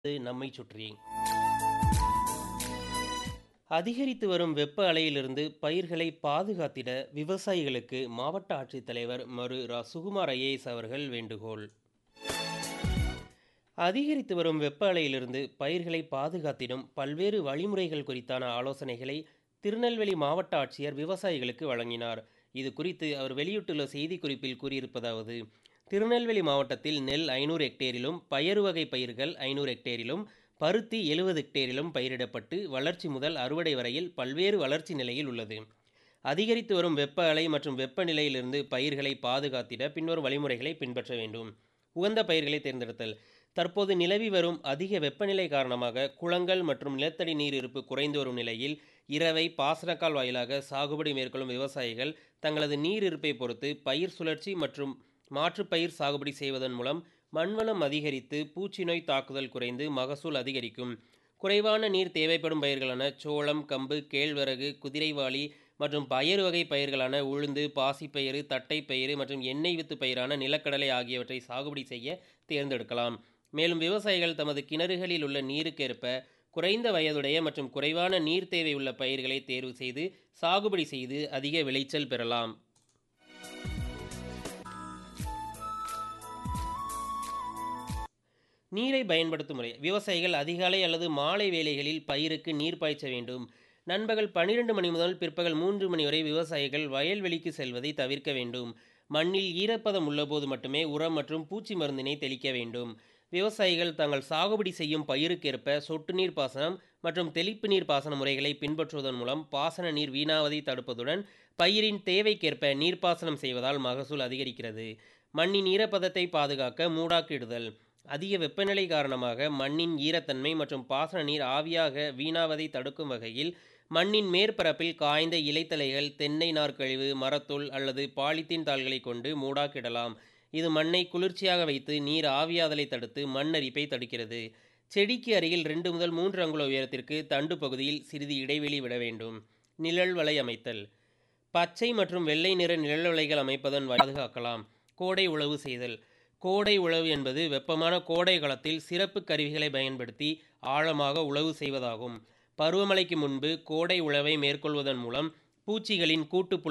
நம்மைச் சுற்றி. அதிகரித்து வரும் வெப்ப அலையிலிருந்து பயிர்களை பாதுகாத்திட விவசாயிகளுக்கு மாவட்ட ஆட்சித்தலைவர் மரு. ரா. சுகுமார் ஐஏஎஸ் அவர்கள் வேண்டுகோள். அதிகரித்து வரும் வெப்ப அலையிலிருந்து பயிர்களை பாதுகாத்திடும் பல்வேறு வழிமுறைகள் குறித்தான ஆலோசனைகளை திருநெல்வேலி மாவட்ட ஆட்சியர் விவசாயிகளுக்கு வழங்கினார். இது குறித்து அவர் வெளியிட்டுள்ள செய்திக்குறிப்பில் கூறியிருப்பதாவது திருநெல்வேலி மாவட்டத்தில் நெல் ஐநூறு ஹெக்டேரிலும் பயறு வகை பயிர்கள் ஐநூறு ஹெக்டேரிலும் பருத்தி எழுபது ஹெக்டேரிலும் பயிரிடப்பட்டு வளர்ச்சி முதல் அறுவடை வரையில் பல்வேறு வளர்ச்சி நிலையில் உள்ளது. அதிகரித்து வரும் வெப்ப அலை மற்றும் வெப்பநிலையிலிருந்து பயிர்களை பாதுகாத்திட பின்வரும் வழிமுறைகளை பின்பற்ற வேண்டும். உகந்த பயிர்களை தேர்ந்தெடுத்தல் தற்போது நிலவி வரும் அதிக வெப்பநிலை காரணமாக குளங்கள் மற்றும் நிலத்தடி நீர் இருப்பு குறைந்து வரும் நிலையில் இரவை பாசனக்கால் வாயிலாக சாகுபடி மேற்கொள்ளும் விவசாயிகள் தங்களது நீர் இருப்பை பொறுத்து பயிர் சுழற்சி மற்றும் மாற்றுப் பயிர் சாகுபடி செய்வதன் மூலம் மண்வளம் அதிகரித்து பூச்சி நோய் தாக்குதல் குறைந்து மகசூல் அதிகரிக்கும். குறைவான நீர் தேவைப்படும் பயிர்களான சோளம் கம்பு கேழ்வரகு குதிரைவாலி மற்றும் பயறு வகை பயிர்களான உளுந்து பாசிப்பயிறு தட்டைப்பயிறு மற்றும் எண்ணெய் வித்து பயிரான நிலக்கடலை ஆகியவற்றை சாகுபடி செய்ய தேர்ந்தெடுக்கலாம். மேலும் விவசாயிகள் தமது கிணறுகளில் உள்ள நீருக்கேற்ப குறைந்த வயதுடைய மற்றும் குறைவான நீர் தேவை உள்ள பயிர்களை தேர்வு செய்து சாகுபடி செய்து அதிக விளைச்சல் பெறலாம். நீரை பயன்படுத்தும் முறை விவசாயிகள் அதிகாலை அல்லது மாலை வேளைகளில் பயிருக்கு நீர் பாய்ச்ச வேண்டும். நண்பகல் பன்னிரண்டு மணி முதல் பிற்பகல் மூன்று மணி வரை விவசாயிகள் வயல்வெளிக்கு செல்வதை தவிர்க்க வேண்டும். மண்ணில் ஈரப்பதம் உள்ளபோது மட்டுமே உரம் மற்றும் பூச்சி மருந்தினை தெளிக்க வேண்டும். விவசாயிகள் தாங்கள் சாகுபடி செய்யும் பயிருக்கேற்ப சொட்டு நீர் பாசனம் மற்றும் தெளிப்பு நீர் பாசன முறைகளை பின்பற்றுவதன் மூலம் பாசன நீர் வீணாவதை தடுப்பதுடன் பயிரின் தேவைக்கேற்ப நீர்ப்பாசனம் செய்வதால் மகசூல் அதிகரிக்கிறது. மண்ணின் ஈரப்பதத்தை பாதுகாக்க மூடாக்கு இடுதல் அதிக வெப்பநிலை காரணமாக மண்ணின் ஈரத்தன்மை மற்றும் பாசன நீர் ஆவியாக வீணாவதை தடுக்கும் வகையில் மண்ணின் மேற்பரப்பில் காய்ந்த இலைத்தழைகள் தென்னை நார் கழிவு மரத்தூள் அல்லது பாலித்தீன் தாள்களை கொண்டு மூடாக்கிடலாம். இது மண்ணை குளிர்ச்சியாக வைத்து நீர் ஆவியாதலை தடுத்து மண் அரிப்பை தடுக்கிறது. செடிக்கு அருகில் இரண்டு முதல் மூன்று அங்குல உயரத்திற்கு தண்டு பகுதியில் சிறிது இடைவெளி விட வேண்டும். நிழல் வலை அமைத்தல் பச்சை மற்றும் வெள்ளை நிற நிழல் வலைகள் அமைப்பதன் பாதுகாக்கலாம். கோடை உழவு செய்தல் கோடை உழவு என்பது வெப்பமான கோடை காலத்தில் சிறப்பு கருவிகளை பயன்படுத்தி ஆழமாக உழவு செய்வதாகும். பருவமழைக்கு முன்பு கோடை உழவை மேற்கொள்வதன் மூலம் பூச்சிகளின் கூட்டுப்புழு